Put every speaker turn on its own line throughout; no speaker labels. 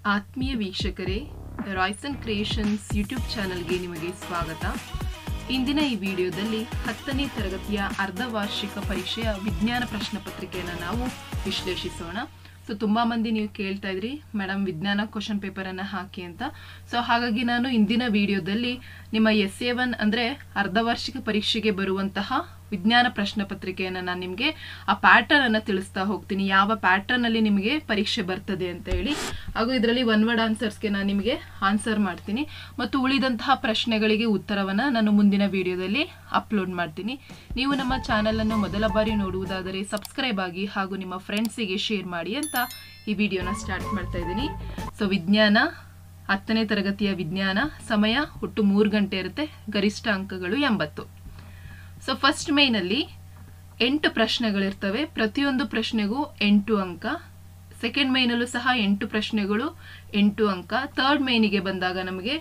ಆತ್ಮೀಯ ವೀಕ್ಷಕರೇ Royson creations YouTube ಚಾನಲ್ಗೆ ನಿಮಗೆ ಸ್ವಾಗತ ಇಂದಿನ ಈ ವಿಡಿಯೋದಲ್ಲಿ ಹತ್ತನೇ ತರಗತಿಯ ಅರ್ಧವಾರ್ಷಿಕ ಪರೀಕ್ಷೆಯ ವಿಜ್ಞಾನ ಪ್ರಶ್ನೆ ಪತ್ರಿಕೆಯನ್ನು ನಾವು ವಿಶ್ಲೇಷಿಸೋಣ ಸೊ ತುಂಬ ಮಂದಿ ನೀವು ಕೇಳ್ತಾ ಇದ್ರಿ ಮೇಡಮ್ ವಿಜ್ಞಾನ ಕ್ವಶನ್ ಪೇಪರನ್ನು ಹಾಕಿ ಅಂತ ಸೊ ಹಾಗಾಗಿ ನಾನು ಇಂದಿನ ವಿಡಿಯೋದಲ್ಲಿ ನಿಮ್ಮ ಎಸ್ ಎ ಒನ್ ಅಂದರೆ ಅರ್ಧವಾರ್ಷಿಕ ಪರೀಕ್ಷೆಗೆ ಬರುವಂತಹ ವಿಜ್ಞಾನ ಪ್ರಶ್ನೆ ಪತ್ರಿಕೆಯನ್ನು ನಾನು ನಿಮಗೆ ಆ ಪ್ಯಾಟರ್ನ್ ಅನ್ನು ತಿಳಿಸ್ತಾ ಹೋಗ್ತೀನಿ ಯಾವ ಪ್ಯಾಟರ್ನ್ ಅಲ್ಲಿ ನಿಮಗೆ ಪರೀಕ್ಷೆ ಬರ್ತದೆ ಅಂತ ಹೇಳಿ ಹಾಗೂ ಇದರಲ್ಲಿ ಒನ್ ವರ್ಡ್ ಆನ್ಸರ್ಸ್ಗೆ ನಾನು ನಿಮಗೆ ಆನ್ಸರ್ ಮಾಡ್ತೀನಿ ಮತ್ತು ಉಳಿದಂತಹ ಪ್ರಶ್ನೆಗಳಿಗೆ ಉತ್ತರವನ್ನು ನಾನು ಮುಂದಿನ ವಿಡಿಯೋದಲ್ಲಿ ಅಪ್ಲೋಡ್ ಮಾಡ್ತೀನಿ ನೀವು ನಮ್ಮ ಚಾನಲನ್ನು ಮೊದಲ ಬಾರಿ ನೋಡುವುದಾದರೆ ಸಬ್ಸ್ಕ್ರೈಬ್ ಆಗಿ ಹಾಗೂ ನಿಮ್ಮ ಫ್ರೆಂಡ್ಸಿಗೆ ಶೇರ್ ಮಾಡಿ ಅಂತ ಈ ವಿಡಿಯೋನ ಸ್ಟಾರ್ಟ್ ಮಾಡ್ತಾ ಇದ್ದೀನಿ ಸೊ ವಿಜ್ಞಾನ ಹತ್ತನೇ ತರಗತಿಯ ವಿಜ್ಞಾನ ಸಮಯ ಒಟ್ಟು ಮೂರು ಗಂಟೆ ಇರುತ್ತೆ ಗರಿಷ್ಠ ಅಂಕಗಳು ಎಂಬತ್ತು ಸೊ ಫಸ್ಟ್ ಮೇನಲ್ಲಿ ಎಂಟು ಪ್ರಶ್ನೆಗಳಿರ್ತವೆ ಪ್ರತಿಯೊಂದು ಪ್ರಶ್ನೆಗೂ ಎಂಟು ಅಂಕ ಸೆಕೆಂಡ್ ಮೈನಲ್ಲೂ ಸಹ ಎಂಟು ಪ್ರಶ್ನೆಗಳು ಎಂಟು ಅಂಕ ಥರ್ಡ್ ಮೈನಿಗೆ ಬಂದಾಗ ನಮಗೆ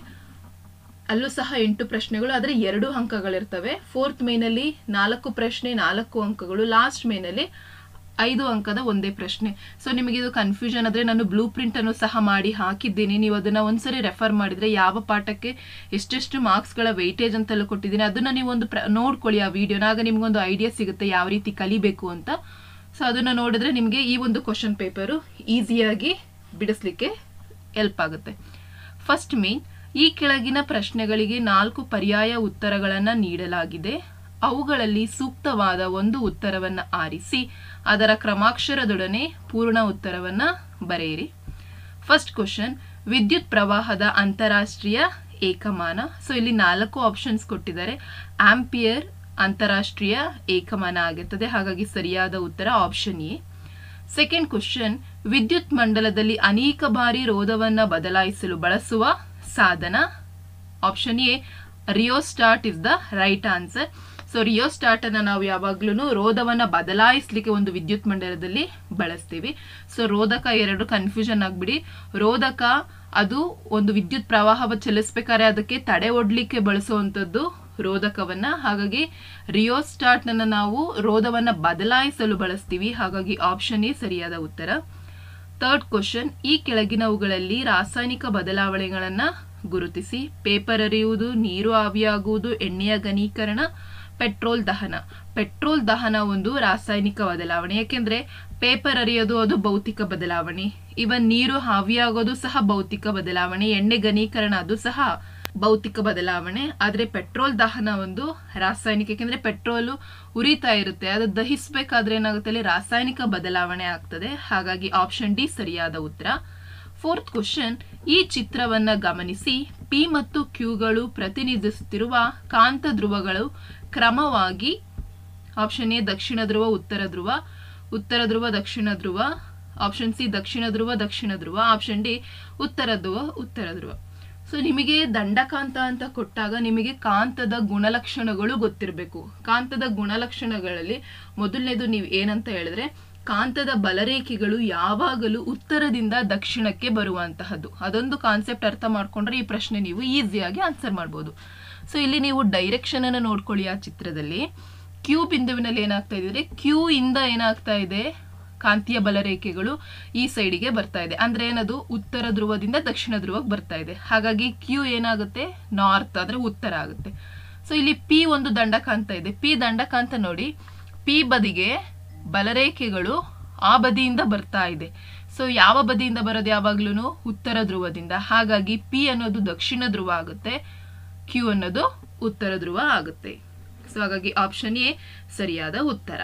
ಅಲ್ಲೂ ಸಹ ಎಂಟು ಪ್ರಶ್ನೆಗಳು ಆದರೆ ಎರಡು ಅಂಕಗಳಿರ್ತವೆ ಫೋರ್ತ್ ಮೇನಲ್ಲಿ ನಾಲ್ಕು ಪ್ರಶ್ನೆ ನಾಲ್ಕು ಅಂಕಗಳು ಲಾಸ್ಟ್ ಮೇನಲ್ಲಿ ಐದು ಅಂಕದ ಒಂದೇ ಪ್ರಶ್ನೆ ಸೊ ನಿಮಗೆ ಇದು ಕನ್ಫ್ಯೂಷನ್ ಆದರೆ ನಾನು ಬ್ಲೂ ಪ್ರಿಂಟ್ ಅನ್ನು ಸಹ ಮಾಡಿ ಹಾಕಿದ್ದೀನಿ ನೀವು ಅದನ್ನ ಒಂದ್ಸರಿ ರೆಫರ್ ಮಾಡಿದ್ರೆ ಯಾವ ಪಾಠಕ್ಕೆ ಎಷ್ಟೆಷ್ಟು ಮಾರ್ಕ್ಸ್ಗಳ ವೆಯ್ಟೇಜ್ ಅಂತೆಲ್ಲ ಕೊಟ್ಟಿದ್ದೀನಿ ಅದನ್ನ ನೀವು ಒಂದು ಪ್ರ ನೋಡ್ಕೊಳ್ಳಿ ಆ ವಿಡಿಯೋನ ಆಗ ನಿಮ್ಗೊಂದು ಐಡಿಯಾ ಸಿಗುತ್ತೆ ಯಾವ ರೀತಿ ಕಲಿಬೇಕು ಅಂತ ಸೊ ಅದನ್ನ ನೋಡಿದ್ರೆ ನಿಮಗೆ ಈ ಒಂದು ಕ್ವಶನ್ ಪೇಪರು ಈಸಿಯಾಗಿ ಬಿಡಿಸ್ಲಿಕ್ಕೆ ಹೆಲ್ಪ್ ಆಗುತ್ತೆ ಫಸ್ಟ್ ಮೇನ್ ಈ ಕೆಳಗಿನ ಪ್ರಶ್ನೆಗಳಿಗೆ ನಾಲ್ಕು ಪರ್ಯಾಯ ಉತ್ತರಗಳನ್ನು ನೀಡಲಾಗಿದೆ ಅವುಗಳಲ್ಲಿ ಸೂಕ್ತವಾದ ಒಂದು ಉತ್ತರವನ್ನು ಆರಿಸಿ ಅದರ ಕ್ರಮಾಕ್ಷರದೊಡನೆ ಪೂರ್ಣ ಉತ್ತರವನ್ನು ಬರೆಯಿರಿ ಫಸ್ಟ್ ಕ್ವಶನ್ ವಿದ್ಯುತ್ ಪ್ರವಾಹದ ಅಂತಾರಾಷ್ಟ್ರೀಯ ಏಕಮಾನ ಸೊ ಇಲ್ಲಿ ನಾಲ್ಕು ಆಪ್ಷನ್ಸ್ ಕೊಟ್ಟಿದ್ದಾರೆ ಆಂಪಿಯರ್ ಅಂತಾರಾಷ್ಟ್ರೀಯ ಏಕಮಾನ ಆಗಿರ್ತದೆ ಹಾಗಾಗಿ ಸರಿಯಾದ ಉತ್ತರ ಆಪ್ಷನ್ ಎ ಸೆಕೆಂಡ್ ಕ್ವಶನ್ ವಿದ್ಯುತ್ ಮಂಡಲದಲ್ಲಿ ಅನೇಕ ಬಾರಿ ರೋಧವನ್ನು ಬದಲಾಯಿಸಲು ಬಳಸುವ ಸಾಧನ option A rheostat is the right answer so rheostat ಅನ್ನ ನಾವು ಯಾವಾಗ್ಲೂ ರೋಧವನ್ನ ಬದಲಾಯಿಸ್ಲಿಕ್ಕೆ ಒಂದು ವಿದ್ಯುತ್ ಮಂಡಲದಲ್ಲಿ ಬಳಸ್ತೀವಿ ಸೊ ರೋಧಕ ಎರಡು ಕನ್ಫ್ಯೂಷನ್ ಆಗ್ಬಿಡಿ ರೋಧಕ ಅದು ಒಂದು ವಿದ್ಯುತ್ ಪ್ರವಾಹವ ಚಲಿಸ್ಬೇಕಾದ್ರೆ ಅದಕ್ಕೆ ತಡೆ ಒಡ್ಲಿಕ್ಕೆ ಬಳಸುವಂಥದ್ದು ರೋಧಕವನ್ನ ಹಾಗಾಗಿ ರಿಯೋಸ್ಟಾಟ್ ಅನ್ನ ನಾವು ರೋಧವನ್ನ ಬದಲಾಯಿಸಲು ಬಳಸ್ತೀವಿ ಹಾಗಾಗಿ ಆಪ್ಷನ್ ಎ ಸರಿಯಾದ ಉತ್ತರ ಥರ್ಡ್ ಕ್ವಶನ್ ಈ ಕೆಳಗಿನವುಗಳಲ್ಲಿ ರಾಸಾಯನಿಕ ಬದಲಾವಣೆಗಳನ್ನ ಗುರುತಿಸಿ ಪೇಪರ್ ಅರಿಯುವುದು ನೀರು ಆವಿಯಾಗುವುದು ಎಣ್ಣೆಯ ಘನೀಕರಣ ಪೆಟ್ರೋಲ್ ದಹನ ಪೆಟ್ರೋಲ್ ದಹನ ಒಂದು ರಾಸಾಯನಿಕ ಬದಲಾವಣೆ ಯಾಕೆಂದ್ರೆ ಪೇಪರ್ ಅರಿಯೋದು ಅದು ಭೌತಿಕ ಬದಲಾವಣೆ ಇವನ್ ನೀರು ಆವಿಯಾಗೋದು ಸಹ ಭೌತಿಕ ಬದಲಾವಣೆ ಎಣ್ಣೆ ಘನೀಕರಣ ಅದು ಸಹ ಭೌತಿಕ ಬದಲಾವಣೆ ಆದ್ರೆ ಪೆಟ್ರೋಲ್ ದಹನ ಒಂದು ರಾಸಾಯನಿಕ ಯಾಕೆಂದ್ರೆ ಪೆಟ್ರೋಲು ಉರಿತಾ ಇರುತ್ತೆ ಅದು ದಹಿಸಬೇಕಾದ್ರೆ ಏನಾಗುತ್ತೆ ಅಲ್ಲಿ ರಾಸಾಯನಿಕ ಬದಲಾವಣೆ ಆಗ್ತದೆ ಹಾಗಾಗಿ ಆಪ್ಷನ್ ಡಿ ಸರಿಯಾದ ಉತ್ತರ ಫೋರ್ತ್ ಕ್ವಶನ್ ಈ ಚಿತ್ರವನ್ನ ಗಮನಿಸಿ ಪಿ ಮತ್ತು ಕ್ಯೂಗಳು ಪ್ರತಿನಿಧಿಸುತ್ತಿರುವ ಕಾಂತ ಧ್ರುವಗಳು ಕ್ರಮವಾಗಿ ಆಪ್ಷನ್ ಎ ದಕ್ಷಿಣ ಧ್ರುವ ಉತ್ತರ ಧ್ರುವ ಉತ್ತರ ಧ್ರುವ ದಕ್ಷಿಣ ಧ್ರುವ ಆಪ್ಷನ್ ಸಿ ದಕ್ಷಿಣ ಧ್ರುವ ದಕ್ಷಿಣ ಧ್ರುವ ಆಪ್ಷನ್ ಡಿ ಉತ್ತರ ಧ್ರುವ ಉತ್ತರ ಧ್ರುವ ಸೊ ನಿಮಗೆ ದಂಡಕಾಂತ ಅಂತ ಕೊಟ್ಟಾಗ ನಿಮಗೆ ಕಾಂತದ ಗುಣಲಕ್ಷಣಗಳು ಗೊತ್ತಿರಬೇಕು ಕಾಂತದ ಗುಣಲಕ್ಷಣಗಳಲ್ಲಿ ಮೊದಲನೇದು ನೀವು ಏನಂತ ಹೇಳಿದ್ರೆ ಕಾಂತದ ಬಲರೇಖೆಗಳು ಯಾವಾಗಲೂ ಉತ್ತರದಿಂದ ದಕ್ಷಿಣಕ್ಕೆ ಬರುವಂತಹದ್ದು ಅದೊಂದು ಕಾನ್ಸೆಪ್ಟ್ ಅರ್ಥ ಮಾಡ್ಕೊಂಡ್ರೆ ಈ ಪ್ರಶ್ನೆ ನೀವು ಈಸಿಯಾಗಿ ಆನ್ಸರ್ ಮಾಡ್ಬೋದು ಸೊ ಇಲ್ಲಿ ನೀವು ಡೈರೆಕ್ಷನ್ ಅನ್ನು ನೋಡ್ಕೊಳ್ಳಿ ಆ ಚಿತ್ರದಲ್ಲಿ ಕ್ಯೂ ಬಿಂದುವಿನಲ್ಲಿ ಏನಾಗ್ತಾ ಇದೆ ಕ್ಯೂ ಇಂದ ಏನಾಗ್ತಾ ಇದೆ ಕಾಂತೀಯ ಬಲರೇಖೆಗಳು ಈ ಸೈಡಿಗೆ ಬರ್ತಾ ಇದೆ ಅಂದ್ರೆ ಏನದು ಉತ್ತರ ಧ್ರುವದಿಂದ ದಕ್ಷಿಣ ಧ್ರುವಕ್ಕೆ ಬರ್ತಾ ಇದೆ ಹಾಗಾಗಿ ಕ್ಯೂ ಏನಾಗುತ್ತೆ ನಾರ್ತ್ ಅಂದ್ರೆ ಉತ್ತರ ಆಗುತ್ತೆ ಸೊ ಇಲ್ಲಿ ಪಿ ಒಂದು ದಂಡಕಾಂತ ಇದೆ ಪಿ ದಂಡಕಾಂತ ನೋಡಿ ಪಿ ಬದಿಗೆ ಬಲರೇಖೆಗಳು ಆ ಬದಿಯಿಂದ ಬರ್ತಾ ಇದೆ ಸೊ ಯಾವ ಬದಿಯಿಂದ ಬರೋದು ಯಾವಾಗ್ಲೂ ಉತ್ತರ ಧ್ರುವದಿಂದ ಹಾಗಾಗಿ ಪಿ ಅನ್ನೋದು ದಕ್ಷಿಣ ಧ್ರುವ ಆಗುತ್ತೆ ಕ್ಯೂ ಅನ್ನೋದು ಉತ್ತರ ಧ್ರುವ ಆಗುತ್ತೆ ಸೊ ಹಾಗಾಗಿ ಆಪ್ಷನ್ ಎ ಸರಿಯಾದ ಉತ್ತರ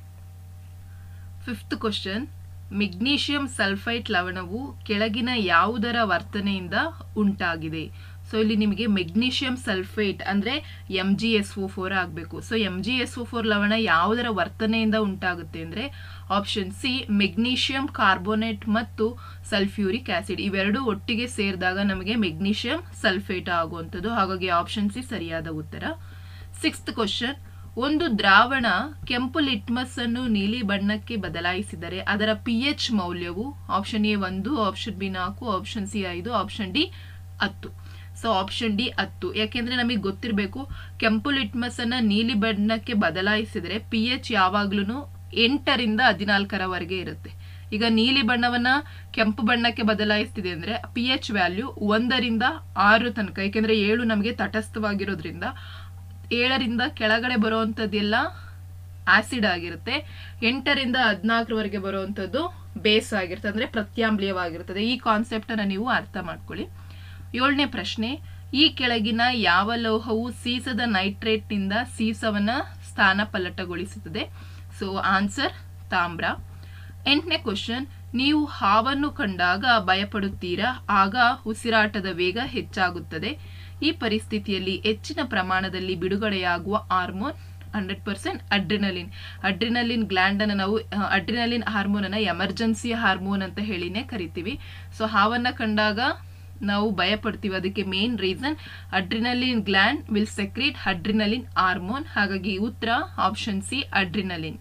ಫಿಫ್ತ್ ಕ್ವಶನ್ ಮೆಗ್ನೀಷಿಯಂ ಸಲ್ಫೈಟ್ ಲವಣವು ಕೆಳಗಿನ ಯಾವುದರ ವರ್ತನೆಯಿಂದ ಉಂಟಾಗಿದೆ ಸೊ ಇಲ್ಲಿ ನಿಮಗೆ ಮೆಗ್ನೀಷಿಯಂ ಸಲ್ಫೇಟ್ ಅಂದ್ರೆ M G S O four ಆಗಬೇಕು so M G S O four ಲವಣ ಯಾವುದರ ವರ್ತನೆಯಿಂದ ಉಂಟಾಗುತ್ತೆ ಅಂದ್ರೆ ಆಪ್ಷನ್ ಸಿ ಮೆಗ್ನೀಷಿಯಂ ಕಾರ್ಬೋನೇಟ್ ಮತ್ತು ಸಲ್ಫ್ಯೂರಿಕ್ ಆಸಿಡ್ ಇವೆರಡು ಒಟ್ಟಿಗೆ ಸೇರಿದಾಗ ನಮಗೆ ಮೆಗ್ನೀಷಿಯಂ ಸಲ್ಫೇಟ್ ಆಗುವಂಥದ್ದು ಹಾಗಾಗಿ ಆಪ್ಷನ್ ಸಿ ಸರಿಯಾದ ಉತ್ತರ ಸಿಕ್ಸ್ತ್ ಕ್ವಶನ್ ಒಂದು ದ್ರಾವಣ ಕೆಂಪು ಲಿಟ್ಮಸ್ ಅನ್ನು ನೀಲಿ ಬಣ್ಣಕ್ಕೆ ಬದಲಾಯಿಸಿದರೆ ಅದರ ಪಿ ಎಚ್ ಮೌಲ್ಯವು ಆಪ್ಷನ್ ಎ ಒಂದು ಆಪ್ಷನ್ ಬಿ ನಾಲ್ಕು ಆಪ್ಷನ್ ಸಿ ಐದು ಆಪ್ಷನ್ ಡಿ ಹತ್ತು ಸೊ ಆಪ್ಷನ್ ಡಿ ಹತ್ತು ಯಾಕೆಂದ್ರೆ ನಮಗೆ ಗೊತ್ತಿರಬೇಕು ಕೆಂಪು ಲಿಟ್ಮಸ್ ಅನ್ನ ನೀಲಿ ಬಣ್ಣಕ್ಕೆ ಬದಲಾಯಿಸಿದರೆ ಪಿ ಎಚ್ ಯಾವಾಗ್ಲೂ ಎಂಟರಿಂದ ಹದಿನಾಲ್ಕರವರೆಗೆ ಇರುತ್ತೆ ಈಗ ನೀಲಿ ಬಣ್ಣವನ್ನ ಕೆಂಪು ಬಣ್ಣಕ್ಕೆ ಬದಲಾಯಿಸ್ತಿದೆ ಅಂದ್ರೆ ಪಿ ಎಚ್ ವ್ಯಾಲ್ಯೂ ಒಂದರಿಂದ ಆರು ತನಕ ಏಕೆಂದ್ರೆ ಏಳು ನಮಗೆ ತಟಸ್ಥವಾಗಿರೋದ್ರಿಂದ ಏಳರಿಂದ ಕೆಳಗಡೆ ಬರುವಂಥದ್ದೆಲ್ಲ ಆಸಿಡ್ ಆಗಿರುತ್ತೆ ಎಂಟರಿಂದ ಹದಿನಾಲ್ಕರವರೆಗೆ ಬರುವಂಥದ್ದು ಬೇಸ್ ಆಗಿರುತ್ತೆ ಅಂದ್ರೆ ಪ್ರತ್ಯಾಮ್ಲೀಯವಾಗಿರುತ್ತದೆ ಈ ಕಾನ್ಸೆಪ್ಟ್ ಅನ್ನ ನೀವು ಅರ್ಥ ಮಾಡ್ಕೊಳ್ಳಿ ಏಳನೇ ಪ್ರಶ್ನೆ ಈ ಕೆಳಗಿನ ಯಾವ ಲೋಹವು ಸೀಸದ ನೈಟ್ರೇಟ್ನಿಂದ ಸೀಸವನ್ನ ಸ್ಥಾನ ಪಲ್ಲಟಗೊಳಿಸುತ್ತದೆ ಸೊ ಆನ್ಸರ್ ತಾಮ್ರ ಎಂಟನೇ ಕ್ವಶನ್ ನೀವು ಹಾವನ್ನು ಕಂಡಾಗ ಭಯಪಡುತ್ತೀರಾ ಆಗ ಉಸಿರಾಟದ ವೇಗ ಹೆಚ್ಚಾಗುತ್ತದೆ ಈ ಪರಿಸ್ಥಿತಿಯಲ್ಲಿ ಹೆಚ್ಚಿನ ಪ್ರಮಾಣದಲ್ಲಿ ಬಿಡುಗಡೆಯಾಗುವ hormone hundred percent adrenaline adrenaline gland ಅನ್ನು ನಾವು ಅಡ್ರಿನಲಿನ್ ಹಾರ್ಮೋನ್ ಅನ್ನ ಎಮರ್ಜೆನ್ಸಿ ಹಾರ್ಮೋನ್ ಅಂತ ಹೇಳಿನೇ ಕರಿತೀವಿ ಸೊ ಹಾವನ್ನ ಕಂಡಾಗ ನಾವು ಭಯ ಪಡ್ತೀವಿ ಅದಕ್ಕೆ main reason adrenaline gland will secrete adrenaline hormone ಹಾಗಾಗಿ ಉತ್ತರ ಆಪ್ಷನ್ ಸಿ ಅಡ್ರಿನಲಿನ್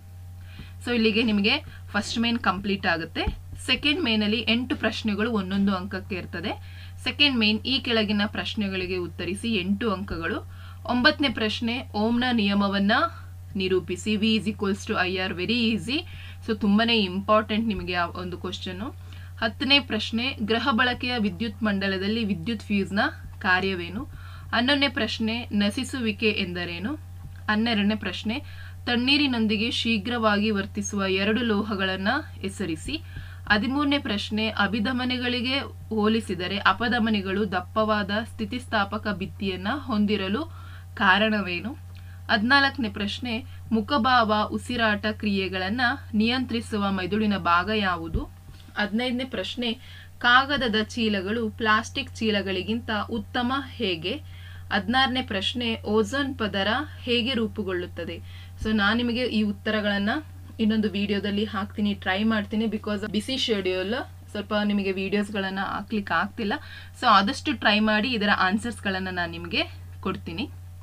ಸೊ ಇಲ್ಲಿಗೆ ನಿಮಗೆ ಫಸ್ಟ್ ಮೇನ್ ಕಂಪ್ಲೀಟ್ ಆಗುತ್ತೆ ಸೆಕೆಂಡ್ ಮೇನಲ್ಲಿ ಎಂಟು ಪ್ರಶ್ನೆಗಳು ಒಂದೊಂದು ಅಂಕಕ್ಕೆ ಇರ್ತದೆ ಸೆಕೆಂಡ್ ಮೇನ್ ಈ ಕೆಳಗಿನ ಪ್ರಶ್ನೆಗಳಿಗೆ ಉತ್ತರಿಸಿ ಎಂಟು ಅಂಕಗಳು ಒಂಬತ್ತನೇ ಪ್ರಶ್ನೆ ಓಂನ ನಿಯಮವನ್ನ ನಿರೂಪಿಸಿ V is equals to I R very easy so ತುಂಬಾನೇ ಇಂಪಾರ್ಟೆಂಟ್ ನಿಮಗೆ ಆ ಒಂದು ಕ್ವಶನ್ ಹತ್ತನೇ ಪ್ರಶ್ನೆ ಗೃಹ ಬಳಕೆಯ ವಿದ್ಯುತ್ ಮಂಡಲದಲ್ಲಿ ವಿದ್ಯುತ್ ಫ್ಯೂಸ್ನ ಕಾರ್ಯವೇನು ಹನ್ನೊಂದನೇ ಪ್ರಶ್ನೆ ನಸಿಸುವಿಕೆ ಎಂದರೇನು ಹನ್ನೆರಡನೇ ಪ್ರಶ್ನೆ ತಣ್ಣೀರಿನೊಂದಿಗೆ ಶೀಘ್ರವಾಗಿ ವರ್ತಿಸುವ ಎರಡು ಲೋಹಗಳನ್ನು ಹೆಸರಿಸಿ ಹದಿಮೂರನೇ ಪ್ರಶ್ನೆ ಅಭಿಧಮನಿಗಳಿಗೆ ಹೋಲಿಸಿದರೆ ಅಪಧಮನಿಗಳು ದಪ್ಪವಾದ ಸ್ಥಿತಿಸ್ಥಾಪಕ ಭಿತ್ತಿಯನ್ನ ಹೊಂದಿರಲು ಕಾರಣವೇನು ಹದಿನಾಲ್ಕನೇ ಪ್ರಶ್ನೆ ಮುಖಭಾವ ಉಸಿರಾಟ ಕ್ರಿಯೆಗಳನ್ನ ನಿಯಂತ್ರಿಸುವ ಮೆದುಳಿನ ಭಾಗ ಯಾವುದು ಹದಿನೈದನೇ ಪ್ರಶ್ನೆ ಕಾಗದದ ಚೀಲಗಳು ಪ್ಲಾಸ್ಟಿಕ್ ಚೀಲಗಳಿಗಿಂತ ಉತ್ತಮ ಹೇಗೆ ಹದಿನಾರನೇ ಪ್ರಶ್ನೆ ಓಝೋನ್ ಪದರ ಹೇಗೆ ರೂಪುಗೊಳ್ಳುತ್ತದೆ ಸೊ ನಾನು ನಿಮಗೆ ಈ ಉತ್ತರಗಳನ್ನ ಇನ್ನೊಂದು ವಿಡಿಯೋದಲ್ಲಿ ಹಾಕ್ತೀನಿ ಟ್ರೈ ಮಾಡ್ತೀನಿ ಬಿಕಾಸ್ ಬಿಸಿ ಶೆಡ್ಯೂಲ್ ಸ್ವಲ್ಪ ನಿಮಗೆ ವಿಡಿಯೋಸ್ಗಳನ್ನು ಹಾಕ್ಲಿಕ್ಕೆ ಆಗ್ತಿಲ್ಲ ಸೊ ಆದಷ್ಟು ಟ್ರೈ ಮಾಡಿ ಇದರ ಆನ್ಸರ್ಸ್ಗಳನ್ನು ನಾನು ನಿಮಗೆ ಕೊಡ್ತೀನಿ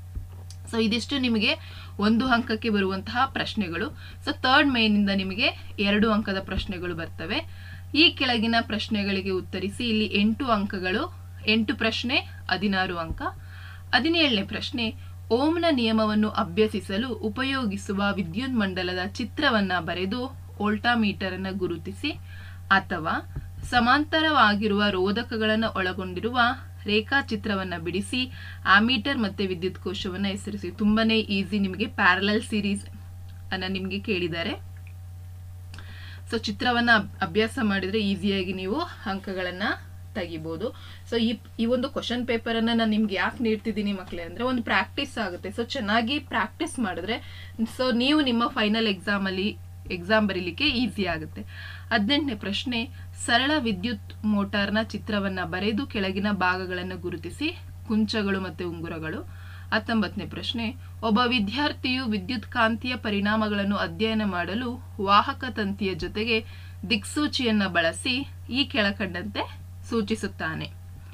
ಸೊ ಇದಿಷ್ಟು ನಿಮಗೆ ಒಂದು ಅಂಕಕ್ಕೆ ಬರುವಂತಹ ಪ್ರಶ್ನೆಗಳು ಸೊ ಥರ್ಡ್ ಮೇನಿಂದ ನಿಮಗೆ ಎರಡು ಅಂಕದ ಪ್ರಶ್ನೆಗಳು ಬರ್ತವೆ ಈ ಕೆಳಗಿನ ಪ್ರಶ್ನೆಗಳಿಗೆ ಉತ್ತರಿಸಿ ಇಲ್ಲಿ ಎಂಟು ಅಂಕಗಳು ಎಂಟು ಪ್ರಶ್ನೆ ಹದಿನಾರು ಅಂಕ ಹದಿನೇಳನೇ ಪ್ರಶ್ನೆ ಓಂನ ನಿಯಮವನ್ನು ಅಭ್ಯಸಿಸಲು ಉಪಯೋಗಿಸುವ ವಿದ್ಯುತ್ ಮಂಡಲದ ಚಿತ್ರವನ್ನ ಬರೆದು ವೋಲ್ಟಾಮೀಟರ್ ಅನ್ನು ಗುರುತಿಸಿ ಅಥವಾ ಸಮಾಂತರವಾಗಿರುವ ರೋಧಕಗಳನ್ನು ಒಳಗೊಂಡಿರುವ ರೇಖಾಚಿತ್ರವನ್ನ ಬಿಡಿಸಿ ಆಮೀಟರ್ ಮತ್ತೆ ವಿದ್ಯುತ್ ಕೋಶವನ್ನ ಹೆಸರಿಸಿ ತುಂಬಾನೇ ಈಸಿ ನಿಮಗೆ ಪ್ಯಾರಲಲ್ ಸೀರೀಸ್ ಅನ್ನ ನಿಮಗೆ ಕೇಳಿದ್ದಾರೆ ಸೊ ಚಿತ್ರವನ್ನ ಅಭ್ಯಾಸ ಮಾಡಿದ್ರೆ ಈಸಿಯಾಗಿ ನೀವು ಅಂಕಗಳನ್ನ ತೆಗಿಬೋದು ಸೊ ಈ ಈ ಒಂದು ಕ್ವಶನ್ ಪೇಪರ್ ಅನ್ನ ನಾನು ನಿಮ್ಗೆ ಯಾಕೆ ನೀಡ್ತಿದ್ದೀನಿ ಮಕ್ಕಳೇ ಅಂದ್ರೆ ಒಂದು ಪ್ರಾಕ್ಟೀಸ್ ಆಗುತ್ತೆ ಸೊ ಚೆನ್ನಾಗಿ ಪ್ರಾಕ್ಟೀಸ್ ಮಾಡಿದ್ರೆ ಸೊ ನೀವು ನಿಮ್ಮ ಫೈನಲ್ ಎಕ್ಸಾಮ್ ಅಲ್ಲಿ ಎಕ್ಸಾಮ್ ಬರೀಲಿಕ್ಕೆ ಈಸಿ ಆಗುತ್ತೆ ಹದಿನೆಂಟನೇ ಪ್ರಶ್ನೆ ಸರಳ ವಿದ್ಯುತ್ ಮೋಟಾರ್ನ ಚಿತ್ರವನ್ನ ಬರೆದು ಕೆಳಗಿನ ಭಾಗಗಳನ್ನು ಗುರುತಿಸಿ ಕುಂಚಗಳು ಮತ್ತೆ ಉಂಗುರಗಳು ಹತ್ತೊಂಬತ್ತನೇ ಪ್ರಶ್ನೆ ಒಬ್ಬ ವಿದ್ಯಾರ್ಥಿಯು ವಿದ್ಯುತ್ ಕಾಂತೀಯ ಪರಿಣಾಮಗಳನ್ನು ಅಧ್ಯಯನ ಮಾಡಲು ವಾಹಕ ತಂತಿಯ ಜೊತೆಗೆ ದಿಕ್ಸೂಚಿಯನ್ನ ಬಳಸಿ ಈ ಕೆಳಕಂಡಂತೆ ಸೂಚಿಸುತ್ತಾನೆ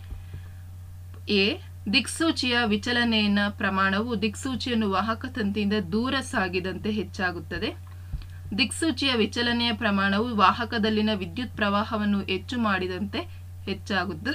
ಎ ದಿಕ್ಸೂಚಿಯ ವಿಚಲನೆಯ ಪ್ರಮಾಣವು ದಿಕ್ಸೂಚಿಯನ್ನು ವಾಹಕ ತಂತಿಯಿಂದ ದೂರ ಸಾಗಿದಂತೆ ಹೆಚ್ಚಾಗುತ್ತದೆ ದಿಕ್ಸೂಚಿಯ ವಿಚಲನೆಯ ಪ್ರಮಾಣವು ವಾಹಕದಲ್ಲಿನ ವಿದ್ಯುತ್ ಪ್ರವಾಹವನ್ನು ಹೆಚ್ಚು ಮಾಡಿದಂತೆ ಹೆಚ್ಚಾಗುತ್ತದೆ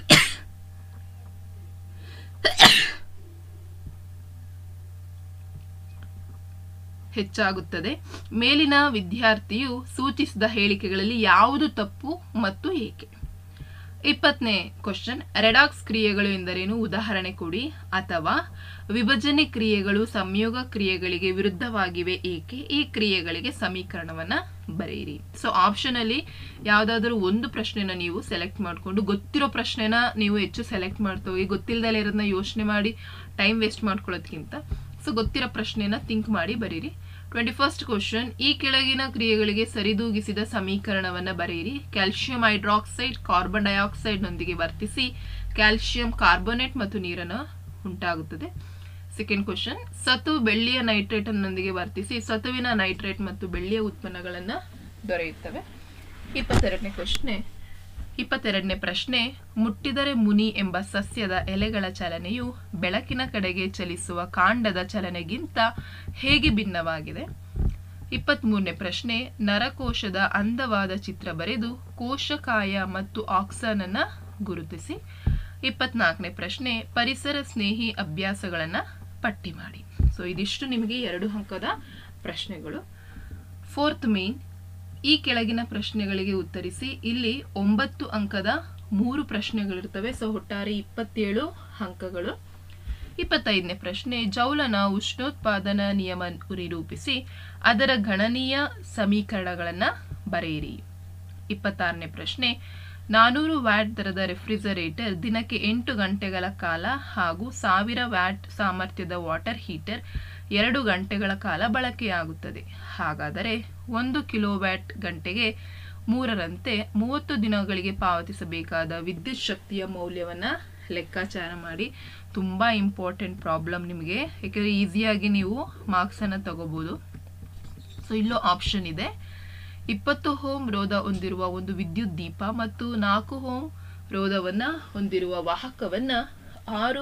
ಹೆಚ್ಚಾಗುತ್ತದೆ ಮೇಲಿನ ವಿದ್ಯಾರ್ಥಿಯು ಸೂಚಿಸಿದ ಹೇಳಿಕೆಗಳಲ್ಲಿ ಯಾವುದು ತಪ್ಪು ಮತ್ತು ಏಕೆ ಇಪ್ಪತ್ತನೇ ಕ್ವಶನ್ ರೆಡಾಕ್ಸ್ ಕ್ರಿಯೆಗಳು ಎಂದರೇನು ಉದಾಹರಣೆ ಕೊಡಿ ಅಥವಾ ವಿಭಜನೆ ಕ್ರಿಯೆಗಳು ಸಂಯೋಗ ಕ್ರಿಯೆಗಳಿಗೆ ವಿರುದ್ಧವಾಗಿವೆ ಏಕೆ ಈ ಕ್ರಿಯೆಗಳಿಗೆ ಸಮೀಕರಣವನ್ನ ಬರೆಯಿರಿ ಸೊ ಆಪ್ಷನ್ ಅಲ್ಲಿ ಯಾವ್ದಾದ್ರು ಒಂದು ಪ್ರಶ್ನೆನ ನೀವು ಸೆಲೆಕ್ಟ್ ಮಾಡ್ಕೊಂಡು ಗೊತ್ತಿರೋ ಪ್ರಶ್ನೆನ ನೀವು ಹೆಚ್ಚು ಸೆಲೆಕ್ಟ್ ಮಾಡ್ತೋಗಿ ಗೊತ್ತಿಲ್ಲದಲ್ಲೇ ಇರೋದನ್ನ ಯೋಚನೆ ಮಾಡಿ ಟೈಮ್ ವೇಸ್ಟ್ ಮಾಡ್ಕೊಳ್ಳೋದ್ಕಿಂತ ಸೊ ಗೊತ್ತಿರೋ ಪ್ರಶ್ನೆನ ಥಿಂಕ್ ಮಾಡಿ ಬರೀರಿ ಟ್ವೆಂಟಿ ಫಸ್ಟ್ ಕ್ವಶನ್ ಈ ಕೆಳಗಿನ ಕ್ರಿಯೆಗಳಿಗೆ ಸರಿದೂಗಿಸಿದ ಸಮೀಕರಣವನ್ನ ಬರೆಯಿರಿ ಕ್ಯಾಲ್ಸಿಯಂ ಹೈಡ್ರಾಕ್ಸೈಡ್ ಕಾರ್ಬನ್ ಡೈಆಕ್ಸೈಡ್ ನೊಂದಿಗೆ ವರ್ತಿಸಿ ಕ್ಯಾಲ್ಸಿಯಂ ಕಾರ್ಬೋನೇಟ್ ಮತ್ತು ನೀರನ್ನು ಉಂಟಾಗುತ್ತದೆ ಸೆಕೆಂಡ್ ಕ್ವಶನ್ ಸತು ಬೆಳ್ಳಿಯ ನೈಟ್ರೇಟ್ ನೊಂದಿಗೆ ವರ್ತಿಸಿ ಸತುವಿನ ನೈಟ್ರೇಟ್ ಮತ್ತು ಬೆಳ್ಳಿಯ ಉತ್ಪನ್ನಗಳನ್ನ ದೊರೆಯುತ್ತವೆ ಇಪ್ಪತ್ತೆರಡನೇ ಪ್ರಶ್ನೆ ಇಪ್ಪತ್ತೆರಡನೇ ಪ್ರಶ್ನೆ ಮುಟ್ಟಿದರೆ ಮುನಿ ಎಂಬ ಸಸ್ಯದ ಎಲೆಗಳ ಚಲನೆಯು ಬೆಳಕಿನ ಕಡೆಗೆ ಚಲಿಸುವ ಕಾಂಡದ ಚಲನೆಗಿಂತ ಹೇಗೆ ಭಿನ್ನವಾಗಿದೆ ಇಪ್ಪತ್ಮೂರನೇ ಪ್ರಶ್ನೆ ನರಕೋಶದ ಅಂದವಾದ ಚಿತ್ರ ಬರೆದು ಕೋಶಕಾಯ ಮತ್ತು ಆಕ್ಸನ್ ಅನ್ನ ಗುರುತಿಸಿ ಇಪ್ಪತ್ನಾಲ್ಕನೇ ಪ್ರಶ್ನೆ ಪರಿಸರ ಸ್ನೇಹಿ ಅಭ್ಯಾಸಗಳನ್ನ ಪಟ್ಟಿ ಮಾಡಿ ಸೊ ಇದಿಷ್ಟು ನಿಮಗೆ ಎರಡು ಅಂಕದ ಪ್ರಶ್ನೆಗಳು ಫೋರ್ತ್ ಮೇನ್ ಈ ಕೆಳಗಿನ ಪ್ರಶ್ನೆಗಳಿಗೆ ಉತ್ತರಿಸಿ ಇಲ್ಲಿ ಒಂಬತ್ತು ಅಂಕದ ಮೂರು ಪ್ರಶ್ನೆಗಳಿರ್ತವೆ ಸೊ ಒಟ್ಟಾರೆ ಇಪ್ಪತ್ತೇಳು ಅಂಕಗಳು ಇಪ್ಪತ್ತೈದನೇ ಪ್ರಶ್ನೆ ಜೌಲನ ಉಷ್ಣೋತ್ಪಾದನಾ ನಿಯಮ ನಿರೂಪಿಸಿ ಅದರ ಗಣನೀಯ ಸಮೀಕರಣಗಳನ್ನು ಬರೆಯಿರಿ ಇಪ್ಪತ್ತಾರನೇ ಪ್ರಶ್ನೆ ನಾನೂರು ವ್ಯಾಟ್ ದರದ ರೆಫ್ರಿಜರೇಟರ್ ದಿನಕ್ಕೆ ಎಂಟು ಗಂಟೆಗಳ ಕಾಲ ಹಾಗೂ ಸಾವಿರ ವ್ಯಾಟ್ ಸಾಮರ್ಥ್ಯದ ವಾಟರ್ ಹೀಟರ್ ಎರಡು ಗಂಟೆಗಳ ಕಾಲ ಬಳಕೆಯಾಗುತ್ತದೆ ಹಾಗಾದರೆ ಒಂದು ಕಿಲೋವ್ಯಾಟ್ ಗಂಟೆಗೆ ಮೂರರಂತೆ ಮೂವತ್ತು ದಿನಗಳಿಗೆ ಪಾವತಿಸಬೇಕಾದ ವಿದ್ಯುತ್ ಶಕ್ತಿಯ ಮೌಲ್ಯವನ್ನು ಲೆಕ್ಕಾಚಾರ ಮಾಡಿ ತುಂಬ ಇಂಪಾರ್ಟೆಂಟ್ ಪ್ರಾಬ್ಲಮ್ ನಿಮಗೆ ಯಾಕೆಂದರೆ ಈಸಿಯಾಗಿ ನೀವು ಮಾರ್ಕ್ಸನ್ನು ತಗೋಬೋದು ಸೊ ಇಲ್ಲೂ ಆಪ್ಷನ್ ಇದೆ ಇಪ್ಪತ್ತು ಹೋಮ್ ರೋಧ ಹೊಂದಿರುವ ಒಂದು ವಿದ್ಯುತ್ ದೀಪ ಮತ್ತು ನಾಲ್ಕು ಹೋಮ್ ರೋಧವನ್ನು ಹೊಂದಿರುವ ವಾಹಕವನ್ನು ಆರು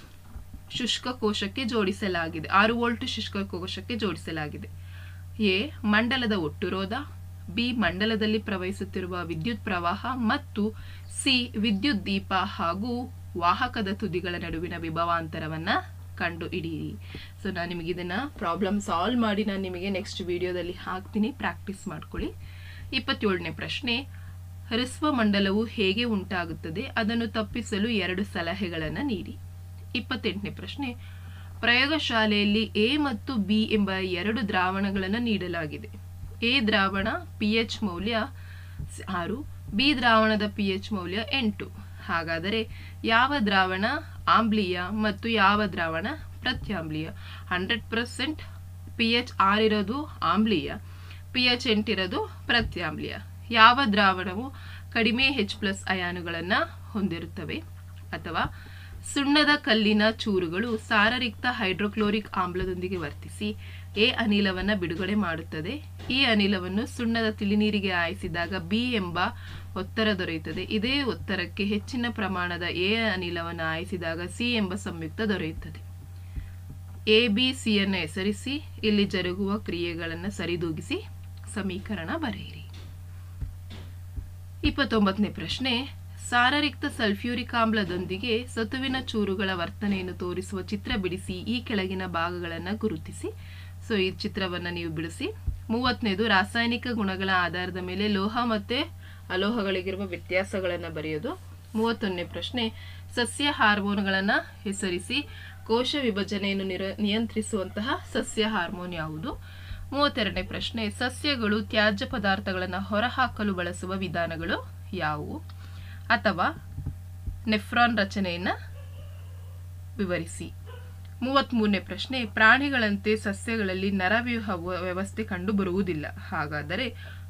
ಶುಷ್ಕ ಕೋಶಕ್ಕೆ ಜೋಡಿಸಲಾಗಿದೆ ಆರು ವೋಲ್ಟ್ ಶುಷ್ಕ ಕೋಶಕ್ಕೆ ಜೋಡಿಸಲಾಗಿದೆ ಎ ಮಂಡಲದ ಒಟ್ಟು ರೋಧ ಬಿ ಮಂಡಲದಲ್ಲಿ ಪ್ರವಹಿಸುತ್ತಿರುವ ವಿದ್ಯುತ್ ಪ್ರವಾಹ ಮತ್ತು ಸಿ ವಿದ್ಯುತ್ ದೀಪ ಹಾಗೂ ವಾಹಕದ ತುದಿಗಳ ನಡುವಿನ ವಿಭವಾಂತರವನ್ನ ಕಂಡು ಹಿಡಿಯಿರಿ ಸೊ ನಾನು ನಿಮಗೆ ಇದನ್ನ ಪ್ರಾಬ್ಲಮ್ ಸಾಲ್ವ್ ಮಾಡಿ ನಾನು ನಿಮಗೆ ನೆಕ್ಸ್ಟ್ ವಿಡಿಯೋದಲ್ಲಿ ಹಾಕ್ತೀನಿ ಪ್ರಾಕ್ಟೀಸ್ ಮಾಡ್ಕೊಳ್ಳಿ ಇಪ್ಪತ್ತೇಳನೇ ಪ್ರಶ್ನೆ ಹ್ರಸ್ವ ಮಂಡಲವು ಹೇಗೆ ಉಂಟಾಗುತ್ತದೆ ಅದನ್ನು ತಪ್ಪಿಸಲು ಎರಡು ಸಲಹೆಗಳನ್ನು ನೀಡಿ ಇಪ್ಪತ್ತೆಂಟನೇ ಪ್ರಶ್ನೆ ಪ್ರಯೋಗಶಾಲೆಯಲ್ಲಿ ಎ ಮತ್ತು ಬಿ ಎಂಬ ಎರಡು ದ್ರಾವಣಗಳನ್ನು ನೀಡಲಾಗಿದೆ ಎ ದ್ರಾವಣ ಪಿ ಎಚ್ ಮೌಲ್ಯ ಸ್- ಆರು ಬಿ ದ್ರಾವಣದ ಪಿ ಎಚ್ ಮೌಲ್ಯ ಎಂಟು ಹಾಗಾದರೆ ಯಾವ ದ್ರಾವಣ ಆಮ್ಲೀಯ ಮತ್ತು ಯಾವ ದ್ರಾವಣ ಪ್ರತ್ಯಾಮ್ಲೀಯ ಹಂಡ್ರೆಡ್ ಪರ್ಸೆಂಟ್ ಪಿ ಎಚ್ ಆರಿರೋದು ಆಮ್ಲೀಯ ಪಿ ಎಚ್ ಎಂಟಿರೋದು ಪ್ರತ್ಯಾಮ್ಲೀಯ ಯಾವ ದ್ರಾವಣವು ಕಡಿಮೆ ಹೆಚ್ ಪ್ಲಸ್ ಅಯಾನುಗಳನ್ನು ಹೊಂದಿರುತ್ತವೆ ಅಥವಾ ಸುಣ್ಣದ ಕಲ್ಲಿನ ಚೂರುಗಳು ಸಾರರಿಕ್ತ ಹೈಡ್ರೋಕ್ಲೋರಿಕ್ ಆಮ್ಲದೊಂದಿಗೆ ವರ್ತಿಸಿ ಎ ಅನಿಲವನ್ನು ಬಿಡುಗಡೆ ಮಾಡುತ್ತದೆ ಈ ಅನಿಲವನ್ನು ಸುಣ್ಣದ ತಿಳಿನೀರಿಗೆ ಹಾಯಿಸಿದಾಗ ಬಿ ಎಂಬ ಒತ್ತಡ ದೊರೆಯುತ್ತದೆ ಇದೇ ಒತ್ತಡಕ್ಕೆ ಹೆಚ್ಚಿನ ಪ್ರಮಾಣದ ಎ ಅನಿಲವನ್ನು ಹಾಯಿಸಿದಾಗ ಸಿ ಎಂಬ ಸಂಯುಕ್ತ ದೊರೆಯುತ್ತದೆ ಎ ಬಿ ಸಿಯನ್ನು ಹೆಸರಿಸಿ ಇಲ್ಲಿ ಜರುಗುವ ಕ್ರಿಯೆಗಳನ್ನು ಸರಿದೂಗಿಸಿ ಸಮೀಕರಣ ಬರೆಯಿರಿ ಇಪ್ಪತ್ತೊಂಬತ್ತನೇ ಪ್ರಶ್ನೆ ಸಾರರಿಕ್ತ ಸಲ್ಫ್ಯೂರಿಕ್ ಆಮ್ಲದೊಂದಿಗೆ ಸತುವಿನ ಚೂರುಗಳ ವರ್ತನೆಯನ್ನು ತೋರಿಸುವ ಚಿತ್ರ ಬಿಡಿಸಿ ಈ ಕೆಳಗಿನ ಭಾಗಗಳನ್ನು ಗುರುತಿಸಿ ಸೊ ಈ ಚಿತ್ರವನ್ನು ನೀವು ಬಿಡಿಸಿ ಮೂವತ್ತನೇದು ರಾಸಾಯನಿಕ ಗುಣಗಳ ಆಧಾರದ ಮೇಲೆ ಲೋಹ ಮತ್ತೆ ಅಲೋಹಗಳಿಗಿರುವ ವ್ಯತ್ಯಾಸಗಳನ್ನು ಬರೆಯೋದು ಮೂವತ್ತೊಂದನೇ ಪ್ರಶ್ನೆ ಸಸ್ಯ ಹಾರ್ಮೋನ್ಗಳನ್ನು ಹೆಸರಿಸಿ ಕೋಶ ವಿಭಜನೆಯನ್ನು ನಿರ ನಿಯಂತ್ರಿಸುವಂತಹ ಸಸ್ಯ ಹಾರ್ಮೋನ್ ಯಾವುದು ಮೂವತ್ತೆರಡನೇ ಪ್ರಶ್ನೆ ಸಸ್ಯಗಳು ತ್ಯಾಜ್ಯ ಪದಾರ್ಥಗಳನ್ನು ಹೊರಹಾಕಲು ಬಳಸುವ ವಿಧಾನಗಳು ಯಾವುವು ಅಥವಾ ನೆಫ್ರಾನ್ ರಚನೆಯನ್ನು ವಿವರಿಸಿ ಮೂವತ್ತ್ಮೂರನೇ ಪ್ರಶ್ನೆ ಪ್ರಾಣಿಗಳಂತೆ ಸಸ್ಯಗಳಲ್ಲಿ ನರವ್ಯೂಹ ವ್ಯ- ವ್ಯವಸ್ಥೆ ಕಂಡುಬರುವುದಿಲ್ಲ ಹಾಗಾದರೆ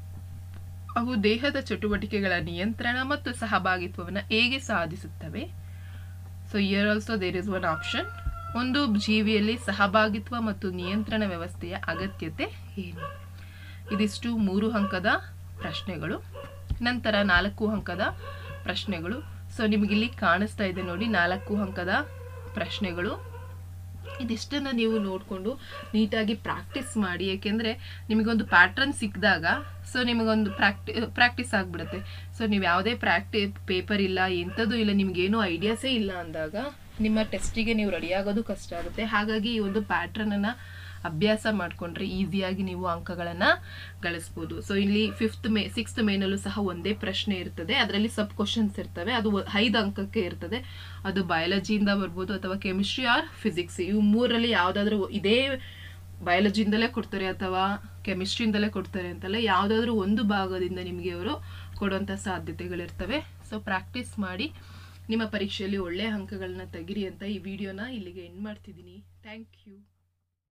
ಅವು ದೇಹದ ಚಟುವಟಿಕೆಗಳ ನಿಯಂತ್ರಣ ಮತ್ತು ಸಹಭಾಗಿತ್ವವನ್ನು ಹೇಗೆ ಸಾಧಿಸುತ್ತವೆ so here also there is one option ಒಂದು ಜೀವಿಯಲ್ಲಿ ಸಹಭಾಗಿತ್ವ ಮತ್ತು ನಿಯಂತ್ರಣ ವ್ಯವಸ್ಥೆಯ ಅಗತ್ಯತೆ ಏನು ಇದಿಷ್ಟು ಮೂರು ಅಂಕದ ಪ್ರಶ್ನೆಗಳು ನಂತರ ನಾಲ್ಕು ಅಂಕದ ಪ್ರಶ್ನೆಗಳು ಸೊ ನಿಮಗಿಲ್ಲಿ ಕಾಣಿಸ್ತಾ ಇದೆ ನೋಡಿ ನಾಲ್ಕು ಅಂಕದ ಪ್ರಶ್ನೆಗಳು ಇದಿಷ್ಟನ್ನು ನೀವು ನೋಡಿಕೊಂಡು ನೀಟಾಗಿ ಪ್ರಾಕ್ಟೀಸ್ ಮಾಡಿ ಏಕೆಂದರೆ ನಿಮಗೊಂದು ಪ್ಯಾಟ್ರನ್ ಸಿಕ್ಕಿದಾಗ ಸೊ ನಿಮಗೊಂದು ಪ್ರಾಕ್ಟಿ ಪ್ರಾಕ್ಟೀಸ್ ಆಗಿಬಿಡುತ್ತೆ ಸೊ ನೀವು ಯಾವುದೇ ಪ್ರಾಕ್ಟಿ ಪೇಪರ್ ಇಲ್ಲ ಎಂಥದ್ದು ಇಲ್ಲ ನಿಮಗೇನು ಐಡಿಯಾಸೇ ಇಲ್ಲ ಅಂದಾಗ ನಿಮ್ಮ ಟೆಸ್ಟಿಗೆ ನೀವು ರೆಡಿ ಆಗೋದು ಕಷ್ಟ ಆಗುತ್ತೆ ಹಾಗಾಗಿ ಈ ಒಂದು ಪ್ಯಾಟ್ರನನ್ನು ಅಭ್ಯಾಸ ಮಾಡಿಕೊಂಡ್ರೆ ಈಸಿಯಾಗಿ ನೀವು ಅಂಕಗಳನ್ನು ಗಳಿಸ್ಬೋದು ಸೊ ಇಲ್ಲಿ ಫಿಫ್ತ್ ಮೇ ಸಿಕ್ಸ್ತ್ ಮೇನಲ್ಲೂ ಸಹ ಒಂದೇ ಪ್ರಶ್ನೆ ಇರ್ತದೆ ಅದರಲ್ಲಿ ಸಬ್ ಕ್ವಶನ್ಸ್ ಇರ್ತವೆ ಅದು ಒ- ಐದು ಅಂಕಕ್ಕೆ ಇರ್ತದೆ ಅದು ಬಯಾಲಜಿಯಿಂದ ಬರ್ಬೋದು ಅಥವಾ ಕೆಮಿಸ್ಟ್ರಿ ಆರ್ ಫಿಸಿಕ್ಸ್ ಇವು ಮೂರರಲ್ಲಿ ಯಾವುದಾದ್ರೂ ಇದೇ ಬಯಾಲಜಿಯಿಂದಲೇ ಕೊಡ್ತಾರೆ ಅಥವಾ ಕೆಮಿಸ್ಟ್ರಿಯಿಂದಲೇ ಕೊಡ್ತಾರೆ ಅಂತಲ್ಲ ಯಾವುದಾದ್ರೂ ಒಂದು ಭಾಗದಿಂದ ನಿಮಗೆ ಅವರು ಕೊಡುವಂಥ ಸಾಧ್ಯತೆಗಳಿರ್ತವೆ ಸೊ ಪ್ರಾಕ್ಟೀಸ್ ಮಾಡಿ ನಿಮ್ಮ ಪರೀಕ್ಷೆಯಲ್ಲಿ ಒಳ್ಳೆಯ ಅಂಕಗಳನ್ನ ತೆಗಿರಿ ಅಂತ ಈ ವಿಡಿಯೋನ ಇಲ್ಲಿಗೆ ಎಂಡ್ ಮಾಡ್ತಿದ್ದೀನಿ ಥ್ಯಾಂಕ್ ಯು